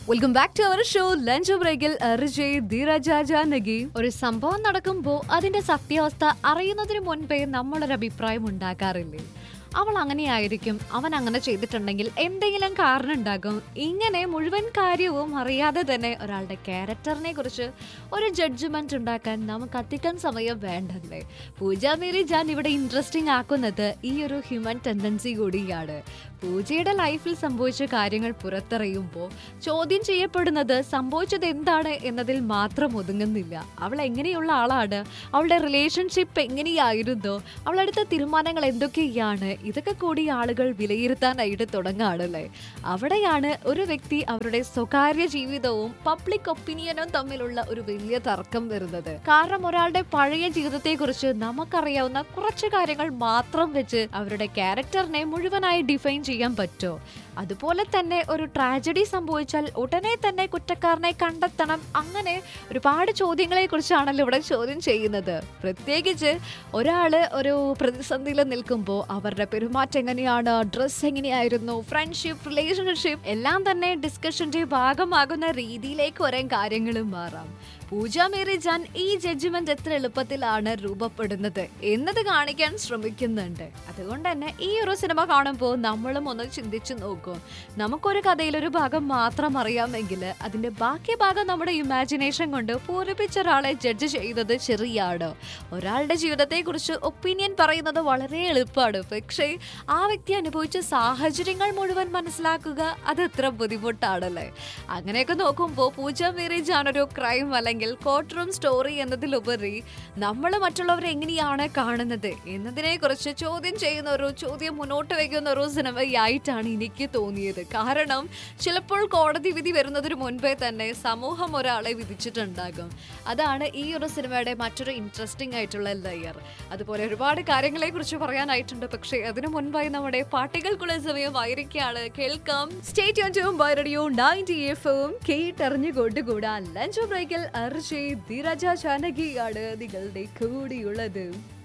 welcome back to our show lunch ബ്രേക്കിൽ അർജയ് ധീരജ ജാനകി ഒരു സംഭവം നടക്കുമ്പോൾ അതിന്റെ സത്യാവസ്ഥ അറിയുന്നതിന് മുൻപേ നമ്മളൊരു അഭിപ്രായം ഉണ്ടാക്കാറില്ലേ അവൾ അങ്ങനെയായിരിക്കും അവൻ അങ്ങനെ ചെയ്തിട്ടുണ്ടെങ്കിൽ എന്തെങ്കിലും കാരണം ഉണ്ടാകും ഇങ്ങനെ മുഴുവൻ കാര്യവും അറിയാതെ തന്നെ ഒരാളുടെ ക്യാരക്ടറിനെ കുറിച്ച് ഒരു ജഡ്ജ്മെന്റ് ഉണ്ടാക്കാൻ നമുക്ക് അധികം സമയം വേണ്ടല്ലേ പൂജ മേരി ജാൻ ഇവിടെ ഇൻട്രസ്റ്റിംഗ് ആക്കുന്നത് ഈ ഒരു ഹ്യൂമൻ ടെൻഡൻസി കൂടിയാണ് പൂജയുടെ ലൈഫിൽ സംഭവിച്ച കാര്യങ്ങൾ പുറത്തറിയുമ്പോൾ ചോദ്യം ചെയ്യപ്പെടുന്നത് സംഭവിച്ചത് എന്താണ് എന്നതിൽ മാത്രം ഒതുങ്ങുന്നില്ല അവൾ എങ്ങനെയുള്ള ആളാണ് അവളുടെ റിലേഷൻഷിപ്പ് എങ്ങനെയായിരുന്നു അവളെടുത്ത തീരുമാനങ്ങൾ എന്തൊക്കെയാണ് ഇതൊക്കെ കൂടി ആളുകൾ വിലയിരുത്താനായിട്ട് തുടങ്ങുകയാണല്ലേ അവിടെയാണ് ഒരു വ്യക്തി അവരുടെ സ്വകാര്യ ജീവിതവും പബ്ലിക് ഒപ്പീനിയനും തമ്മിലുള്ള ഒരു വലിയ തർക്കം വരുന്നത് കാരണം ഒരാളുടെ പഴയ ജീവിതത്തെക്കുറിച്ച് നമുക്കറിയാവുന്ന കുറച്ച് കാര്യങ്ങൾ മാത്രം വെച്ച് അവരുടെ ക്യാരക്ടറിനെ മുഴുവനായി ഡിഫൈൻ ചെയ്യാൻ പറ്റുമോ അതുപോലെ തന്നെ ഒരു ട്രാജഡി സംഭവിച്ചാൽ ഉടനെ തന്നെ കുറ്റക്കാരനെ കണ്ടെത്തണം അങ്ങനെ ഒരുപാട് ചോദ്യങ്ങളെ കുറിച്ചാണല്ലോ ഇവിടെ ചോദ്യം ചെയ്യുന്നത് പ്രത്യേകിച്ച് ഒരാള് ഒരു പ്രതിസന്ധിയിൽ നിൽക്കുമ്പോൾ അവരുടെ പെരുമാറ്റം എങ്ങനെയാണ് ഡ്രസ് എങ്ങനെയായിരുന്നു ഫ്രണ്ട്ഷിപ്പ് റിലേഷൻഷിപ്പ് എല്ലാം തന്നെ ഡിസ്കഷന്റെ ഭാഗമാകുന്ന രീതിയിലേക്ക് ഒരേ കാര്യങ്ങളും മാറാം പൂജ മേരി ജാൻ ഈ ജഡ്ജ്മെന്റ് എത്ര എളുപ്പത്തിലാണ് രൂപപ്പെടുന്നത് എന്നത് കാണിക്കാൻ ശ്രമിക്കുന്നുണ്ട് അതുകൊണ്ട് തന്നെ ഈ ഒരു സിനിമ കാണുമ്പോൾ നമ്മളും ഒന്ന് ചിന്തിച്ചു നോക്കും നമുക്കൊരു കഥയിൽ ഒരു ഭാഗം മാത്രം അറിയാമെങ്കിൽ അതിന്റെ ബാക്കി ഭാഗം നമ്മുടെ ഇമാജിനേഷൻ കൊണ്ട് പൂരിപ്പിച്ച ഒരാളെ ജഡ്ജ് ചെയ്യുന്നത് ശരിയാണ് ഒരാളുടെ ജീവിതത്തെക്കുറിച്ച് ഒപ്പീനിയൻ പറയുന്നത് വളരെ എളുപ്പമാണ് പക്ഷേ ആ വ്യക്തി അനുഭവിച്ച സാഹചര്യങ്ങൾ മുഴുവൻ മനസ്സിലാക്കുക അത് എത്ര ബുദ്ധിമുട്ടാണല്ലേ അങ്ങനെയൊക്കെ നോക്കുമ്പോൾ പൂജ മേരി ജാൻ ഒരു ക്രൈം അല്ലെങ്കിൽ കോർട്ട് റൂം സ്റ്റോറി എന്നതിലുപരി നമ്മൾ മറ്റുള്ളവരെ എങ്ങനെയാണ് കാണുന്നത് എന്നതിനെ കുറിച്ച് ചോദ്യം ചെയ്യുന്ന ഒരു ചോദ്യം മുന്നോട്ട് വയ്ക്കുന്ന ഒരു സിനിമയായിട്ടാണ് എനിക്ക് തോന്നിയത് കാരണം ചിലപ്പോൾ കോടതി വിധി വരുന്നതിന് മുൻപേ തന്നെ സമൂഹം ഒരാളെ വിധിച്ചിട്ടുണ്ടാകും അതാണ് ഈ ഒരു സിനിമയുടെ മറ്റൊരു ഇൻട്രസ്റ്റിംഗ് ആയിട്ടുള്ള ലെയർ അതുപോലെ ഒരുപാട് കാര്യങ്ങളെ കുറിച്ച് പറയാനായിട്ടുണ്ട് പക്ഷേ അതിനു മുൻപായി നമ്മുടെ പാട്ടുകൾക്കുള്ള സമയമായിരിക്കുകയാണ് കേൾക്കാം സ്റ്റേറ്റ് ബൈ റേഡിയോ നയൻറ്റി എഫും കേട്ടറിഞ്ഞു കൊണ്ടുകൂടാ ലഞ്ച് ബ്രേക്കിൽ അർജയ് ധീരജ ജാനകിയാണ് നിങ്ങളുടെ കൂടിയുള്ളത്